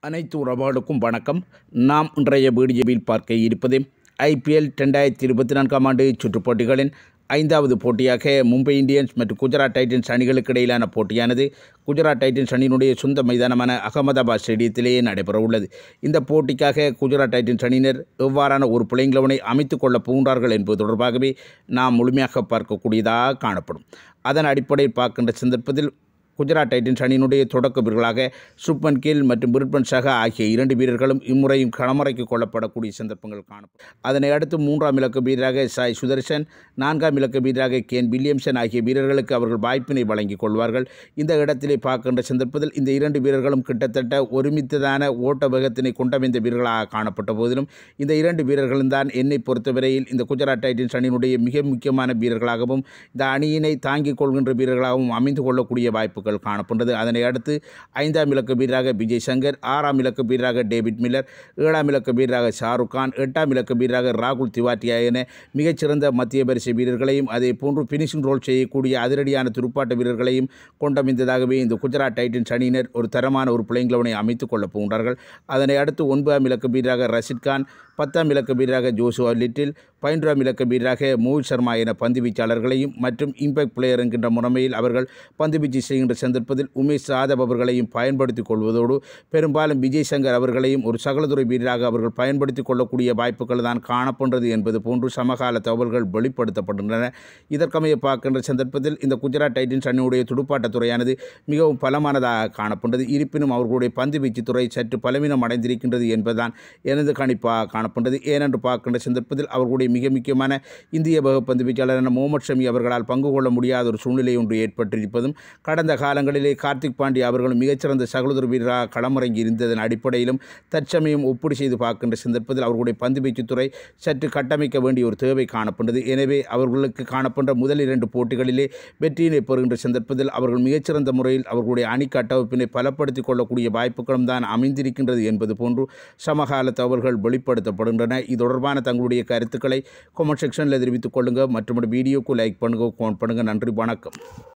அனைத்து உறவுகளுக்கும் வணக்கம் நாம் இன்றைய வீடியோவில் பார்க்க இருப்பது ஐபிஎல் ரெண்டாயிரத்தி இருபத்தி நான்காம் ஆண்டு சுற்றுப் போட்டிகளின் ஐந்தாவது போட்டியாக மும்பை இந்தியன்ஸ் மற்றும் குஜராத் டைட்டன்ஸ் அணிகளுக்கு இடையிலான போட்டியானது குஜராத் டைட்டன்ஸ் அணியினுடைய சொந்த மைதானமான அகமதாபாத் ஸ்டேடியத்திலேயே நடைபெற உள்ளது இந்த போட்டிக்காக குஜராத் டைட்டன்ஸ் அணியினர் எவ்வாறான ஒரு பிளேயிங் லெவனை அமைத்துக் கொள்ளப் போகின்றார்கள் என்பது தொடர்பாகவே நாம் முழுமையாக பார்க்கக்கூடியதாக காணப்படும் அதன் அடிப்படையில் பார்க்கின்ற சந்தர்ப்பத்தில் குஜராத் டைட்டன்ஸ் அணியினுடைய தொடக்க வீரர்களாக சுப்மன் கில் மற்றும் பிரிட்மன் சஹா ஆகிய இரண்டு வீரர்களும் இம்முறையும் களமறைக்கு கொள்ளப்படக்கூடிய சந்தர்ப்பங்கள் காணப்படும் அதனை அடுத்து மூன்றாம் இலக்க வீரராக சாய் சுதர்சன் நான்காம் இலக்க வீரராக கேன் வில்லியம்சன் ஆகிய வீரர்களுக்கு அவர்கள் வாய்ப்பினை வழங்கிக் கொள்வார்கள் இந்த இடத்திலே பார்க்கின்ற சந்தர்ப்பத்தில் இந்த இரண்டு வீரர்களும் கிட்டத்தட்ட ஒருமித்ததான ஓட்ட வேகத்தினை கொண்டமைந்த வீரர்களாக காணப்பட்ட போதிலும் இந்த இரண்டு வீரர்களும் தான் என்னை பொறுத்தவரையில் இந்த குஜராத் டைட்டன்ஸ் அணியினுடைய மிக முக்கியமான வீரர்களாகவும் இந்த அணியினை தாங்கிக் கொள்கின்ற வீரர்களாகவும் அமைந்து கொள்ளக்கூடிய வாய்ப்புகள் காணப்படுகிறது அதனை அடுத்து ஐந்தாம் இலக்க வீரராக விஜய் சங்கர் ஆறாம் இலக்க வீரராக டேவிட் மில்லர் ஏழாம் இலக்க வீரராக ஷாருக் கான் எட்டாம் இலக்க வீரராக ராகுல் திவாட்டியா என மிகச்சிறந்த மத்திய பரிசு வீரர்களையும் அதே போன்று ஃபினிஷிங் ரோல் செய்யக்கூடிய அதிரடியான துடுப்பாட்ட வீரர்களையும் கொண்டமைந்ததாகவே இந்த குஜராத் டைட்டன்ஸ் அணியினர் ஒரு தரமான ஒரு பிளேயிங் லெவனை அமைத்துக் கொள்ளப் போகின்றார்கள் அதனை அடுத்து ஒன்பதாம் இலக்க வீரராக ரஷித் கான் பத்தாம் இலக்க வீரராக ஜோசுவா லிட்டில் பதினொன்றாம் இலக்க வீரராக மோஹித் சர்மா என பந்து வீச்சாளர்களையும் மற்றும் இம்பேக்ட் பிளேயர் என்கின்ற முறைமையில் அவர்கள் பந்து வீச்சு செய்கின்ற சந்தர்ப்பத்தில் உமேஷ் யாதவ் அவர்களையும் பயன்படுத்திக் கொள்வதோடு பெரும்பாலும் விஜய் சங்கர் அவர்களையும் ஒரு சகலதுறை வீரராக அவர்கள் பயன்படுத்திக் கொள்ளக்கூடிய வாய்ப்புகள் தான் காணப்படுகிறது என்பது போன்று சமகால தகவல்கள் வெளிப்படுத்தப்படுகின்றன இதற்கமைய பார்க்கின்ற சந்தர்ப்பத்தில் இந்த குஜராத் டைட்டன்ஸ் அணியுடைய துடுப்பாட்டத் துறையானது மிகவும் பலமானதாக காணப்படுகிறது இருப்பினும் அவர்களுடைய பந்து வீச்சுத் துறை சற்று பலவீனம் அடைந்திருக்கின்றது என்பதுதான் எனது கணிப்பாக காணப்படுகிறது ஏனென்று பார்க்கின்ற சந்தர்ப்பத்தில் அவர்களுடைய மிக முக்கியமான இந்திய வகுப்பந்து வீச்சாளரான முகமது ஷமி அவர்களால் பங்கு கொள்ள முடியாத ஒரு சூழ்நிலை ஒன்று ஏற்பட்டிருப்பதும் கடந்த காலங்களிலே கார்த்திக் பாண்டியா அவர்களும் மிகச்சிறந்த சகோதர வீரராக களமிறங்கி இருந்ததன் அடிப்படையிலும் தற்சமயம் ஒப்பீடு செய்து பார்க்கின்ற சந்தர்ப்பத்தில் அவர்களுடைய பந்து வீச்சுத்துறை சற்று கட்டமைக்க வேண்டிய ஒரு தேவை காணப்படுகிறது எனவே அவர்களுக்கு காணப்படுற முதல் இரண்டு போட்டிகளிலே வெற்றியினை பெறுகின்ற சந்தர்ப்பத்தில் அவர்கள் மிகச்சிறந்த முறையில் அவர்களுடைய அணி கட்டமைப்பினை பலப்படுத்திக் கொள்ளக்கூடிய வாய்ப்புகளும் தான் அமைந்திருக்கின்றது என்பது போன்று சமகால தகவல்கள் வெளிப்படுத்தப்படுகின்றன இது தொடர்பான தங்களுடைய கருத்துக்களை கமெண்ட் செக்ஷனில் தெரிவித்துக் கொள்ளுங்கள் மற்றும் வீடியோக்கு லைக் பண்ணுங்கள் கமெண்ட் பண்ணுங்கள் நன்றி வணக்கம்